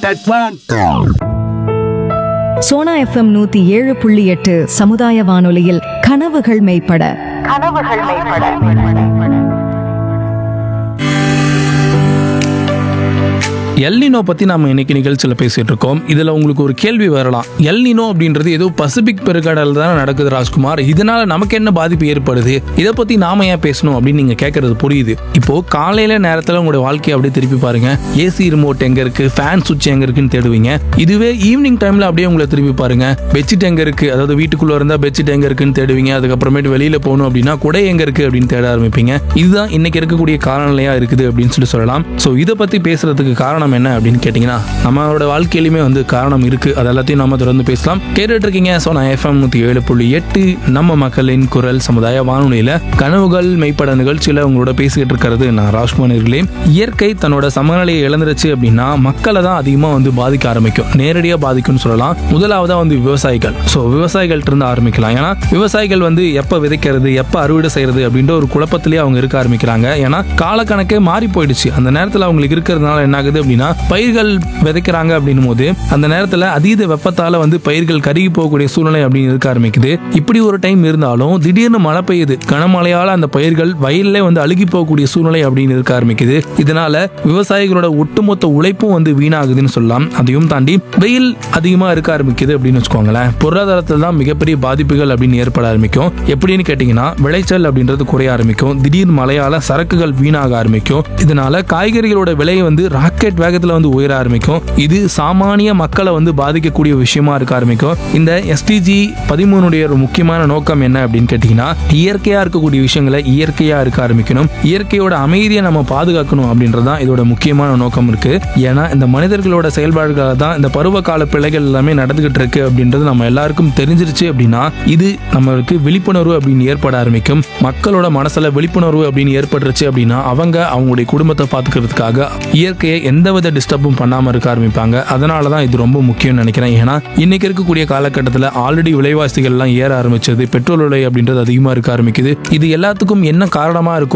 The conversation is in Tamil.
தட் ஒன் சோனா எஃப்எம் நூத்தி ஏழு புள்ளி எட்டு சமுதாய வானொலியில் கனவுகள் மெய்ப்பட எல்னினோ பத்தி நாம இன்னைக்கு நிகழ்ச்சியில் பேசிட்டு இருக்கோம் இதுல உங்களுக்கு ஒரு கேள்வி வரலாம் எல்னினோ அப்படின்றது ஏதோ பசிபிக் பெருங்கடல் தானே நடக்குது ராஜ்குமார் இதனால நமக்கு என்ன பாதிப்பு ஏற்படுது இதை பத்தி நாம ஏன் பேசணும் அப்படின்னு நீங்க கேட்கறது புரியுது இப்போ காலையில நேரத்துல உங்களுடைய வாழ்க்கையை அப்படியே திருப்பி பாருங்க ஏசி ரிமோட் எங்க இருக்கு ஃபேன் சுவிட்ச் எங்க இருக்குன்னு தேடுவீங்க இதுவே ஈவினிங் டைம்ல அப்படியே உங்களை திருப்பி பாருங்க பெட்ஷீட் எங்க இருக்கு அதாவது வீட்டுக்குள்ள இருந்தா பெட்ஷீட் எங்க இருக்குன்னு தேடுவீங்க அதுக்கப்புறமேட்டு வெளியில போகணும் அப்படின்னா குடை எங்க இருக்கு அப்படின்னு தேட ஆரம்பிப்பீங்க இதுதான் இன்னைக்கு இருக்கக்கூடிய காலநிலையா இருக்குது அப்படின்னு சொல்லி சொல்லலாம் ஸோ இதை பத்தி பேசுறதுக்கு காரணம் என்ன அப்படின்னு கேட்டிங்கன்னா நம்மளோட வாழ்க்கையிலுமே வந்து காரணம் இருக்கு அது எல்லாத்தையும் நம்ம தொடர்ந்து பேசலாம் கேட்டுட்டு இருக்கீங்க ஸோ நான் எஃப்எம் நூற்றி ஏழு புள்ளி எட்டு நம்ம மக்களின் குரல் சமுதாய வானொலியில கனவுகள் மெய்ப்பட நிகழ்ச்சியில உங்களோட பேசிக்கிட்டு இருக்கிறது நான் ராஜ்குமார் அவர்களே இயற்கை தன்னோட சமநிலையை இழந்துருச்சு அப்படின்னா மக்களை தான் அதிகமாக வந்து பாதிக்க ஆரம்பிக்கும் நேரடியாக பாதிக்கும்னு சொல்லலாம் முதலாவதா வந்து விவசாயிகள் ஸோ விவசாயிகள்ட்ட இருந்து ஆரம்பிக்கலாம் ஏன்னா விவசாயிகள் வந்து எப்போ விதைக்கிறது எப்போ அறுவடை செய்யறது அப்படின்ற ஒரு குழப்பத்திலேயே அவங்க இருக்க ஆரம்பிக்கிறாங்க ஏன்னா காலக்கணக்கே மாறி போயிடுச்சு அந்த நேரத்தில் அவங்களுக்கு இருக்கிறதுனால என்ன ஆகுது அப்படின்னா பயிர்கள் விதைக்கிறாங்க அப்படின்னும் போது அந்த நேரத்தில் அதீத வெப்பத்தால வந்து பயிர்கள் கருகி போகக்கூடிய சூழ்நிலை அப்படின்னு இருக்க ஆரம்பிக்குது இப்படி ஒரு டைம் இருந்தாலும் திடீர்னு மழை பெய்யுது கனமழையால அந்த பயிர்கள் வயல்ல வந்து அழுகி போகக்கூடிய சூழ்நிலை அப்படின்னு இருக்க ஆரம்பிக்குது இதனால விவசாயிகளோட ஒட்டுமொத்த உழைப்பும் வந்து வீணாகுதுன்னு சொல்லலாம் அதையும் தாண்டி வெயில் அதிகமா இருக்க ஆரம்பிக்குது அப்படின்னு வச்சுக்கோங்களேன் பொருளாதாரத்தில் தான் மிகப்பெரிய பாதிப்புகள் அப்படின்னு ஏற்பட ஆரம்பிக்கும் எப்படின்னு கேட்டிங்கன்னா விளைச்சல் அப்படின்றது குறைய ஆரம்பிக்கும் திடீர் மழையால சரக்குகள் வீணாக ஆரம்பிக்கும் இதனால காய்கறிகளோட விலை வந்து ராக்கெட் வேகத்துல வந்து உயர ஆரம்பிக்கும் இது சாமானிய மக்களை வந்து பாதிக்கக்கூடிய விஷயமா இருக்க ஆரம்பிக்கும் இந்த எஸ்டிஜி பதிமூணுடைய ஒரு முக்கியமான நோக்கம் என்ன அப்படின்னு கேட்டிங்கன்னா இயற்கையா இருக்கக்கூடிய விஷயங்களை இயற்கையா இருக்க ஆரம்பிக்கணும் இயற்கையோட அமைதியை நம்ம பாதுகாக்கணும் அப்படின்றது தான் இதோட முக்கியமான நோக்கம் இருக்கு ஏன்னா இந்த மனிதர்களோட செயல்பாடுகளால தான் இந்த பருவகால பிழைகள் எல்லாமே நடந்துகிட்டு இருக்கு அப்படின்றது நம்ம எல்லாருக்கும் தெரிஞ்சிருச்சு அப்படின்னா இது நம்மளுக்கு விழிப்புணர்வு அப்படின்னு ஏற்பட ஆரம்பிக்கும் மக்களோட மனசுல விழிப்புணர்வு அப்படின்னு ஏற்பட்டுருச்சு அப்படின்னா அவங்க அவங்களுடைய குடும்பத்தை பாத்துக்கிறதுக்காக இயற்கையை எந்தவித டிஸ்டர்பும் பண்ணாம இருக்க ஆரம்பிப்பாங்க அதனால தான் இது ரொம்ப முக்கியம்னு நினைக்கிறேன் ஏன்னா இன்னைக்கு இருக்கக்கூடிய காலகட்டத்தில் ஆல்ரெடி விலைவாசிகள் எல்லாம் ஏற ஆரம்பிச்சது பெட்ரோல் விலை அப்படின்றது அதிகமா இருக்க ஆரம்பிக்குது இது எல்லாத்துக்கும் என்ன காரணமா இருக்கும்